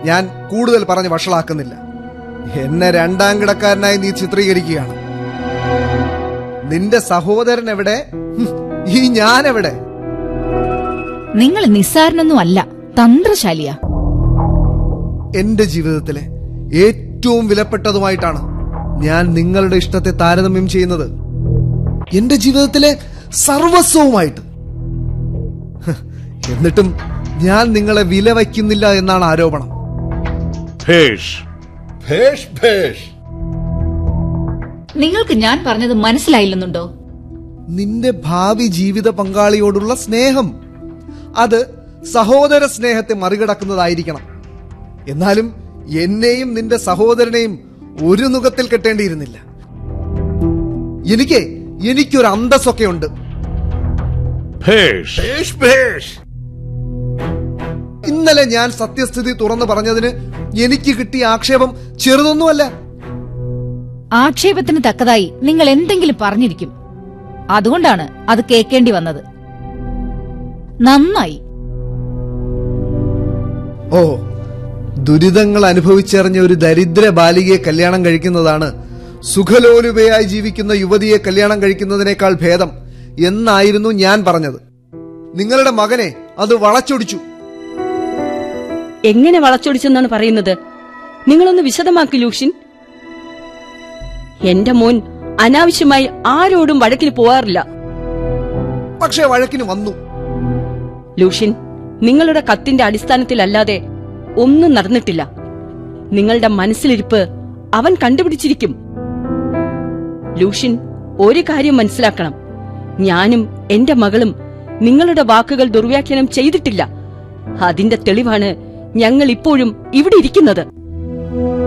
ഞാൻ കൂടുതൽ പറഞ്ഞ് വഷളാക്കുന്നില്ല എന്നെ രണ്ടാം കിടക്കാരനായി നീ ചിത്രീകരിക്കുകയാണ് നിന്റെ സഹോദരൻ എവിടെ ഹും, ഈ ഞാൻ എവിടെ നിങ്ങൾ നിസ്സാരനൊന്നും അല്ല തന്ത്രശാലിയാ എന്റെ ജീവിതത്തിലെ ഏറ്റവും വിലപ്പെട്ടതുമായിട്ടാണ് ഞാൻ നിങ്ങളുടെ ഇഷ്ടത്തെ താരതമ്യം ചെയ്യുന്നത് എന്റെ ജീവിതത്തിലെ സർവസ്വവുമായിട്ട് ഹ്, എന്നിട്ടും ഞാൻ നിങ്ങളെ വില വയ്ക്കുന്നില്ല എന്നാണ് ആരോപണം ഭേഷ് ഭേഷ് ഭേഷ് നിങ്ങൾക്ക് ഞാൻ പറഞ്ഞത് മനസ്സിലായില്ലെന്നുണ്ടോ നിന്റെ ഭാവി ജീവിത പങ്കാളിയോടുള്ള സ്നേഹം അത് സഹോദര സ്നേഹത്തെ മറികടക്കുന്നതായിരിക്കണം എന്നാലും എന്നെയും നിന്റെ സഹോദരനെയും ഒരു നുഖത്തിൽ കെട്ടേണ്ടിയിരുന്നില്ല എനിക്ക് എനിക്കൊരു അന്തസ്സൊക്കെ ഉണ്ട് ഭേഷ് ഭേഷ് ഭേഷ് ഇന്നലെ ഞാൻ സത്യസ്ഥിതി തുറന്നു പറഞ്ഞതിന് എനിക്ക് കിട്ടിയ ആക്ഷേപം ചെറുതൊന്നുമല്ല ആക്ഷേപത്തിന് തക്കതായി നിങ്ങൾ എന്തെങ്കിലും പറഞ്ഞിരിക്കും അതുകൊണ്ടാണ് അത് കേൾക്കേണ്ടി വന്നത് നന്നായി ഓ ദുരിതങ്ങൾ അനുഭവിച്ചറിഞ്ഞ ഒരു ദരിദ്ര ബാലികയെ കല്യാണം കഴിക്കുന്നതാണ് സുഖലോലുപയായി ജീവിക്കുന്ന യുവതിയെ കല്യാണം കഴിക്കുന്നതിനേക്കാൾ ഭേദം എന്നായിരുന്നു ഞാൻ പറഞ്ഞത് നിങ്ങളുടെ മകനെ അത് വളച്ചൊടിച്ചു എങ്ങനെ വളച്ചൊടിച്ചെന്നാണ് പറയുന്നത് നിങ്ങളൊന്ന് വിശദമാക്കി ലൂഷിൻ എന്റെ മോൻ അനാവശ്യമായി ആരോടും വഴക്കിന് പോവാറില്ല പക്ഷേ വഴക്കിന് വന്നു ലൂഷിൻ നിങ്ങളുടെ കത്തിന്റെ അടിസ്ഥാനത്തിലല്ലാതെ ഒന്നും നടന്നിട്ടില്ല നിങ്ങളുടെ മനസ്സിലിരിപ്പ് അവൻ കണ്ടുപിടിച്ചിരിക്കും ലൂഷിൻ ഒരു കാര്യം മനസ്സിലാക്കണം ഞാനും എന്റെ മകളും നിങ്ങളുടെ വാക്കുകൾ ദുർവ്യാഖ്യാനം ചെയ്തിട്ടില്ല അതിന്റെ തെളിവാണ് ഞങ്ങൾ ഇപ്പോഴും ഇവിടെ ഇരിക്കുന്നത്